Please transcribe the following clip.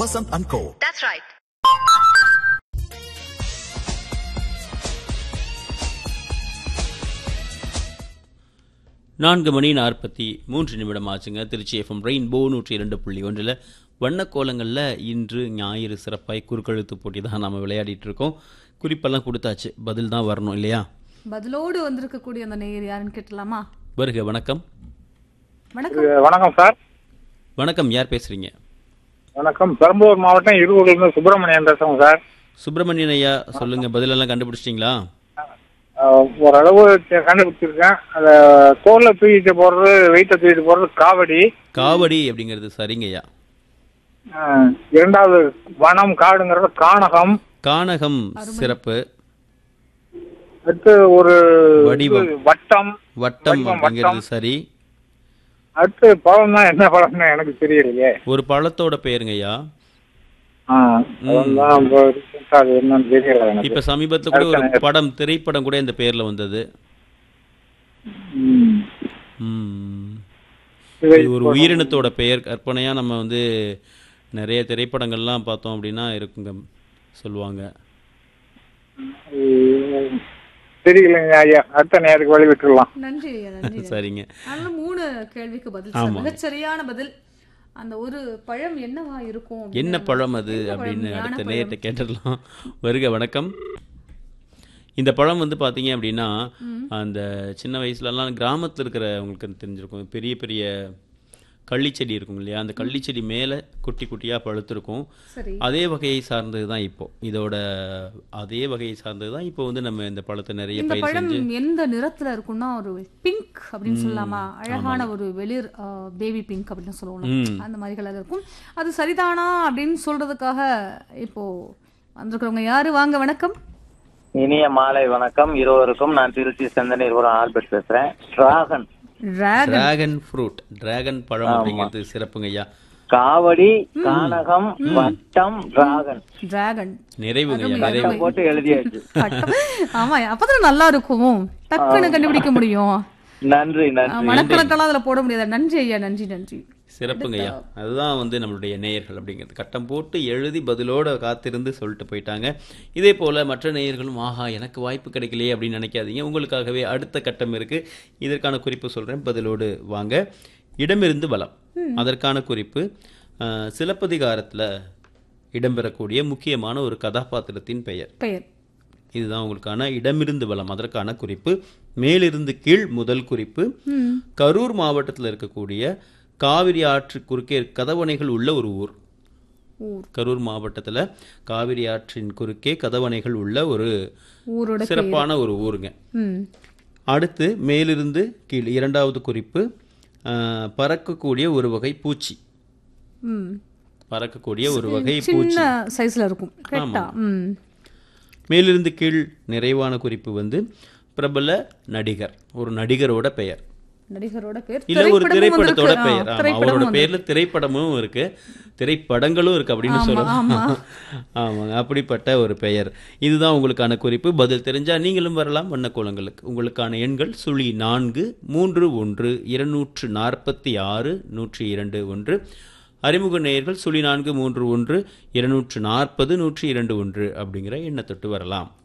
Vasant and Co. That's right. நான்கு மணி நாற்பத்தி மூன்று நிமிடம் ஆச்சுங்க திருச்சி எஃப்எம் ரெயின்போ நூற்றி இரண்டு புள்ளி ஒன்றில் வண்ணக்கோலங்களில் இன்று ஞாயிறு சிறப்பாய் குறுக்கெழுத்து போட்டி தான் நாம் விளையாடிட்டு இருக்கோம் குறிப்பெல்லாம் கொடுத்தாச்சு பதில் தான் வரணும் இல்லையா பதிலோடு வந்திருக்கக்கூடிய அந்த நேயர் யாருன்னு கேட்டலாமா வருக வணக்கம் வணக்கம் வணக்கம் சார் வணக்கம் யார் பேசுறீங்க வணக்கம் பெரம்பலூர் மாவட்டம் இருவூர்லேருந்து சுப்பிரமணியன் பேசுறோம் சார் சுப்பிரமணியன் ஐயா சொல்லுங்க பதிலெல்லாம் கண்டுபிடிச்சிட்டிங்களா அஹ், ஓரளவு தெ- கண்டுபிடிச்சிருக்கேன் அந்த தோல்ல தூக்கிட்டு போறது வெயிட்ட தூக்கிட்டு போறது காவடி காவடி அப்படிங்கிறது சரிங்க ஐயா அஹ், இரண்டாவது வனம் காடுங்கிறது கானகம் கானகம் சிறப்பு அடுத்து ஒரு வடிவம். இது வட்டம் வட்டம் வடிவம், அப்படிங்கிறது வட்டம். சரி அடுத்து பழம் தான் என்ன பழம்னு எனக்கு தெரியலையே ஒரு பழத்தோட பேருங்க ஐயா ஆ, அதான் இப்ப recent ஆ அது என்னன்னு தெரியல எனக்கு இப்ப சமீபத்துல கூட ஒரு படம் திரைப்படம் கூட இந்த பேர்ல வந்தது ம். ம். இதை இது ஒரு உயிரினத்தோட பெயர் கற்பனையா நம்ம வந்து நிறைய திரைப்படங்கள்லாம் பார்த்தோம் அப்படின்னா இருக்குங்க சொல்லுவாங்க உம், தெரியலைங்க ஐயா அடுத்த நேரத்துக்கு வழி விட்டுடலாம் நன்றி ஐயா நன்றி சரிங்க அதனால மூணு கேள்விக்கு பதில் சார். மிகச்சரியான பதில் அந்த ஒரு பழம் என்னவா இருக்கும் அப்படின்னு என்ன பழம் அது என்ன பழம்? அப்படின்னு ஞான அடுத்த பழம். நேரத்தை கேட்டுடலாம் வருக வணக்கம் இந்த பழம் வந்து பார்த்தீங்க அப்படின்னா அந்த சின்ன வயசுலலாம் கிராமத்தில் இருக்கிறவங்களுக்கு தெரிஞ்சிருக்கும் பெரிய பெரிய கள்ளிச்செடி இருக்கும் இல்லையா அந்த கள்ளிச்செடி மேலே குட்டி குட்டியாக பழுத்திருக்கும் சரி அதே வகையை சார்ந்தது தான் இப்போ இதோட அதே வகையை சார்ந்தது தான் இப்போ வந்து நம்ம இந்த பழத்தை நிறைய இந்த பயிர் பழம் செஞ்சு எந்த நிறத்துல இருக்கும்னா ஒரு பிங்க் அப்படின்னு சொல்லலாமா அழகான ஒரு வெளிர் பேபி பிங்க் அப்படின்னு சொல்லுவோம் அந்த மாதிரி கலர் இருக்கும் அது சரிதானா அப்படின்னு சொல்றதுக்காக இப்போ வந்திருக்கிறவங்க யாரு வாங்க வணக்கம் இனிய மாலை வணக்கம் இருவருக்கும் நான் திருச்சி சந்தன இருவரும் ஆல்பர்ட் பேசுறேன் dragon dragon dragon fruit dragon பழம் அப்படிங்கிறது சிறப்புங்க ஐயா காவடி கானகம் வட்டம் டிராகன் டிராகன் நிறைவுங்க ஐயா நிறைவு வட்டம் போட்டு எழுதியாச்சு ஆமா அப்பதான் நல்லா இருக்கும் டக்குன்னு கண்டுபிடிக்க முடியும் நன்றி நன்றி மனக்கணக்கெல்லாம் அதுல போட முடியாது நன்றி ஐயா நன்றி நன்றி சிறப்புங்க ஐயா அதுதான் வந்து நம்மளுடைய நேயர்கள் அப்படிங்கிறது கட்டம் போட்டு எழுதி பதிலோட காத்திருந்து சொல்லிட்டு போயிட்டாங்க இதே போல மற்ற நேயர்களும் ஆஹா எனக்கு வாய்ப்பு கிடைக்கலையே அப்படின்னு நினைக்காதீங்க உங்களுக்காகவே அடுத்த கட்டம் இருக்கு இதற்கான குறிப்பு சொல்றேன் பதிலோடு வாங்க இடமிருந்து வலம் அதற்கான குறிப்பு அஹ், சிலப்பதிகாரத்துல இடம்பெறக்கூடிய முக்கியமான ஒரு கதாபாத்திரத்தின் பெயர் பெயர் இதுதான் உங்களுக்கான இடமிருந்து வலம் அதற்கான குறிப்பு மேலிருந்து கீழ் முதல் குறிப்பு கரூர் மாவட்டத்தில் இருக்கக்கூடிய காவிரி ஆற்று குறுக்கே கதவணைகள் உள்ள ஒரு ஊர் ஊர் கரூர் மாவட்டத்தில் காவிரி ஆற்றின் குறுக்கே கதவணைகள் உள்ள ஒரு ஊரோட சிறப்பான ஒரு ஊருங்க ம் அடுத்து மேலிருந்து கீழ் இரண்டாவது குறிப்பு ஆஹ், பறக்கக்கூடிய ஒரு வகை பூச்சி ம் பறக்கக்கூடிய ஒரு வகை பூச்சி சின்ன சைஸ்ல இருக்கும் கரெக்டா ம் மேலிருந்து கீழ் நிறைவான குறிப்பு வந்து பிரபல நடிகர் ஒரு நடிகரோட பெயர் நடிகரோட பேர் இல்ல ஒரு திரைப்படமும் திரைப்படத்தோட வந்திருக்கு. பெயர் ஆ, ஆமா, திரைப்படமும் அவரோட வந்திருக்கு. பேர்ல திரைப்படமும் இருக்கு திரைப்படங்களும் இருக்கு அப்படின்னு ஆமா, சொல்லலாம் ஆமா. ஆமாங்க அப்படிப்பட்ட ஒரு பெயர் இதுதான் உங்களுக்கான குறிப்பு பதில் தெரிஞ்சா நீங்களும் வரலாம் வண்ணக்கோலங்களுக்கு உங்களுக்கான எண்கள் சுழி நான்கு மூன்று ஒன்று இருநூற்று நாற்பத்தி ஆறு நூற்றி இரண்டு ஒன்று அறிமுக நேயர்கள் சுழி நான்கு மூன்று ஒன்று இருநூற்று நாற்பது நூற்றி இரண்டு ஒன்று அப்படிங்கிற எண்ணை தொட்டு வரலாம்